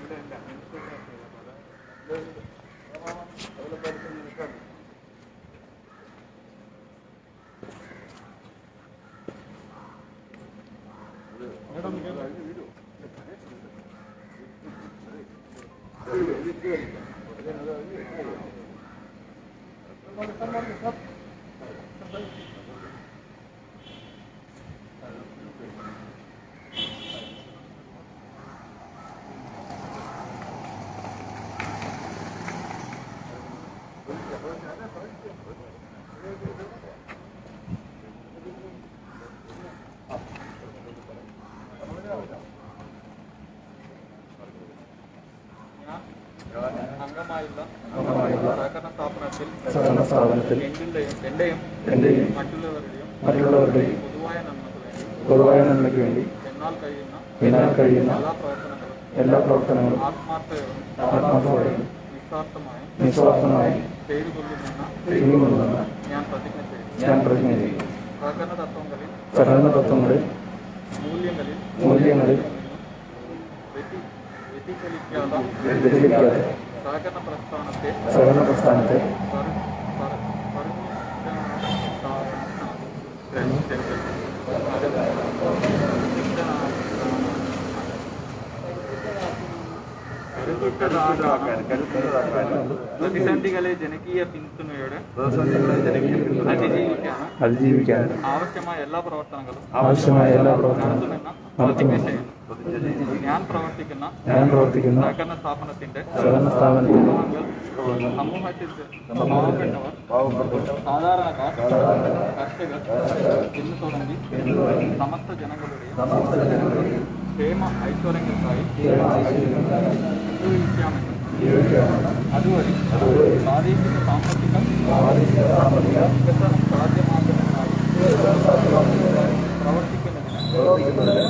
അംഗമായുള്ള അംഗമായുള്ള സഹകരണ സ്ഥാപനത്തിൽ സഹകരണ സ്ഥാപനത്തിൽ എന്റെയും എന്റെയും എന്റെയും മറ്റുള്ളവരുടെയും മറ്റുള്ളവരുടെയും പൊതുവായ നന്മക്ക് വേണ്ടി പൊതുവായ നന്മയ്ക്ക് വേണ്ടി എന്നാൽ കഴിയുന്ന എന്നാൽ കഴിയുന്ന എല്ലാ പ്രവർത്തനങ്ങളും എല്ലാ പ്രവർത്തനങ്ങളും ആത്മാർത്ഥയോടും ആത്മാർത്ഥതയോടെയും നിസ്വാർത്ഥമായും നിസ്വാർത്ഥമായും ചെയ്തു കൊള്ളുമെന്ന് ചെയ്യുമെന്ന് ഞാൻ പ്രതിജ്ഞ ചെയ്യുന്നു ഞാൻ പ്രതിജ്ഞ ചെയ്യുന്നു സഹകരണ തത്വങ്ങളിൽ സഹകരണ തത്വങ്ങളിൽ മൂല്യങ്ങളിൽ മൂല്യങ്ങളിൽ വ്യതി- വ്യതിചലിക്കാതെ വ്യതിചലിക്കാതെ സഹകരണ പ്രസ്ഥാനത്തെ സഹകരണ പ്രസ്ഥാനത്തെ പരി- പരി- പ്രതിസന്ധികളെ ജനകീയ പിന്തുണയോടെ അതിജീവിക്കാനും അതിജീവിക്കാൻ ആവശ്യമായ എല്ലാ പ്രവർത്തനങ്ങളും ആവശ്യമായ എല്ലാ പ്രവർത്തനങ്ങളും നടത്തുമെന്ന് പ്രതിജ്ഞ ചെയ്യുന്നു ഞാൻ പ്രവർത്തിക്കുന്ന ഞാൻ പ്രവർത്തിക്കുന്ന സഹകരണ സ്ഥാപനത്തിന്റെ സഹകരണ സ്ഥാപനത്തിൽ വിഭവങ്ങൾ സമൂഹത്തിൽ പാവപ്പെട്ടവർ സാധാരണക്കാർ കർഷകർ എന്ന് തുടങ്ങി സമസ്ത ജനങ്ങളുടെയും ക്ഷേമ ഐശ്വര്യങ്ങൾക്കായി ഉപയോഗിക്കാമെന്നും അതുവഴി പ്രാദേശിക സാമ്പത്തിക വികസനം സാധ്യമാക്കുന്നതിനായി പ്രവർത്തിക്കുന്നതിന്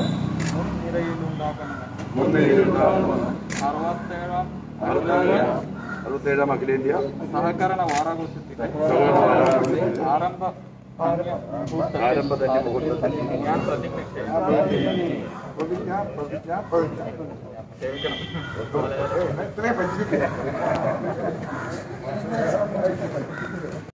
മുൻനിരയിലുണ്ടാകണമെന്ന് അറുപത്തേഴാം അറുപത്തേഴാം അഖിലേന്ത്യാ സഹകരണ വാരാഘോഷത്തിന്റെ ആരംഭ ആരംഭ തന്നെ മുഹൂർത്തത്തിൽ ഞാൻ പ്രതിജ്ഞ ചെയ്യുന്നു പ്രതിജ്ഞ പ്രതിജ്ഞ പ്രതിജ്ഞ ക്ഷമിക്കണം ഇത്രയും പഠിച്ചിട്ടില്ല